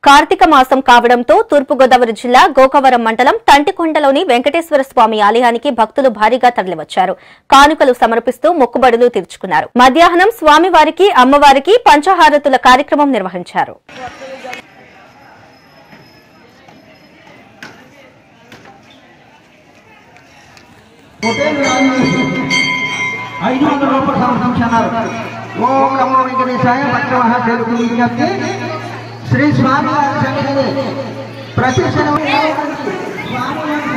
కార్తీక మాసం కావడంతో తూర్పుగోదావరి జిల్లా గోకవరం మండలం తంటికొండలోని వెంకటేశ్వర స్వామి ఆలయానికి భక్తులు భారీగా తరలివచ్చారు కానుకలు సమర్పిస్తూ మొక్కుబడులు తీర్చుకున్నారు మధ్యాహ్నం స్వామివారికి అమ్మవారికి పంచహారతుల కార్యక్రమం నిర్వహించారు ఐదు వందల రూపాయలు సమర్పించారు ఓం నమో వెంకటేశాయ భక్తమహా తెలుగు విజ్ఞప్తి శ్రీ స్వామి వారి సన్నిధిని ప్రతి శనివారం స్వామి వారి